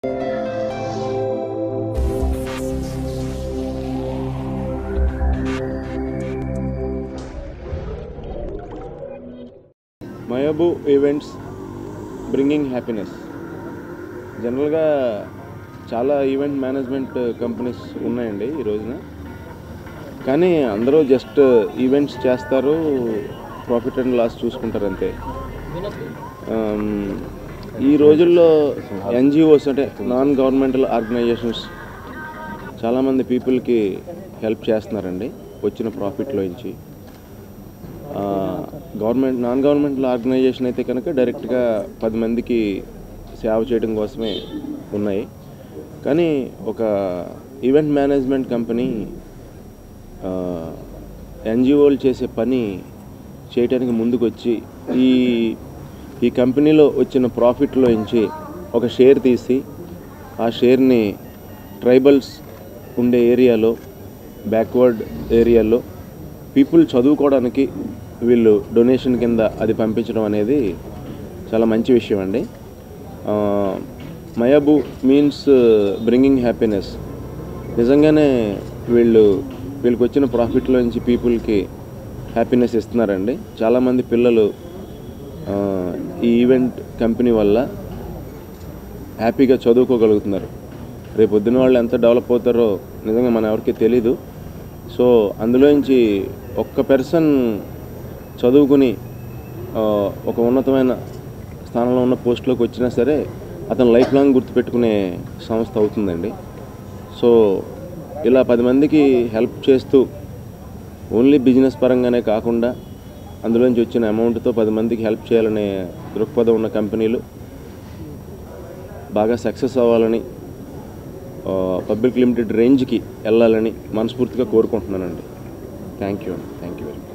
మయబు events bringing happiness జనరల్గా చాలా event management companies ఉన్నాయండి ఈ రోజున కానీ అందరూ జస్ట్ ఈవెంట్స్ చేస్తారు ప్రాఫిట్ అండ్ లాస్ చూసుకుంటారు అంతే ఆమ్, ఈ రోజుల్లో ఎన్జిఓస్ అంటే నాన్ గవర్నమెంటల్ ఆర్గనైజేషన్స్ చాలామంది పీపుల్కి హెల్ప్ చేస్తున్నారండి వచ్చిన ప్రాఫిట్లో నుంచి గవర్నమెంట్ నాన్ గవర్నమెంటల్ ఆర్గనైజేషన్ అయితే కనుక డైరెక్ట్గా పది మందికి సేవ చేయడం కోసమే ఉన్నాయి కానీ ఒక ఈవెంట్ మేనేజ్మెంట్ కంపెనీ ఎన్జిఓలు చేసే పని చేయడానికి ముందుకు వచ్చి ఈ ఈ కంపెనీలో వచ్చిన ప్రాఫిట్లో నుంచి ఒక షేర్ తీసి ఆ షేర్ని ట్రైబల్స్ ఉండే ఏరియాలో బ్యాక్వర్డ్ ఏరియాలో పీపుల్ చదువుకోవడానికి వీళ్ళు డొనేషన్ కింద అది పంపించడం అనేది చాలా మంచి విషయం అండి మయాబు మీన్స్ బ్రింగింగ్ హ్యాపీనెస్ నిజంగానే వీళ్ళు వీళ్ళకి వచ్చిన ప్రాఫిట్లో నుంచి పీపుల్కి హ్యాపీనెస్ ఇస్తున్నారండి చాలామంది పిల్లలు ఆ, ఈ ఈవెంట్ కంపెనీ వల్ల హ్యాపీగా చదువుకోగలుగుతున్నారు రేపు పొద్దున వాళ్ళు ఎంత డెవలప్ అవుతారో నిజంగా మన ఎవరికి తెలీదు సో అందులోంచి ఒక్క పర్సన్ చదువుకుని ఆ, ఒక ఉన్నతమైన స్థానంలో ఉన్న పోస్ట్లోకి వచ్చినా సరే అతను లైఫ్ లాంగ్ గుర్తుపెట్టుకునే సంస్థ అవుతుందండి సో ఇలా పది మందికి హెల్ప్ చేస్తూ ఓన్లీ బిజినెస్ పరంగానే కాకుండా అందులోంచి వచ్చిన అమౌంట్తో పది మందికి హెల్ప్ చేయాలనే దృక్పథం ఉన్న కంపెనీలు బాగా సక్సెస్ అవ్వాలని పబ్లిక్ లిమిటెడ్ రేంజ్కి వెళ్ళాలని మనస్ఫూర్తిగా కోరుకుంటున్నానండి thank you thank you very much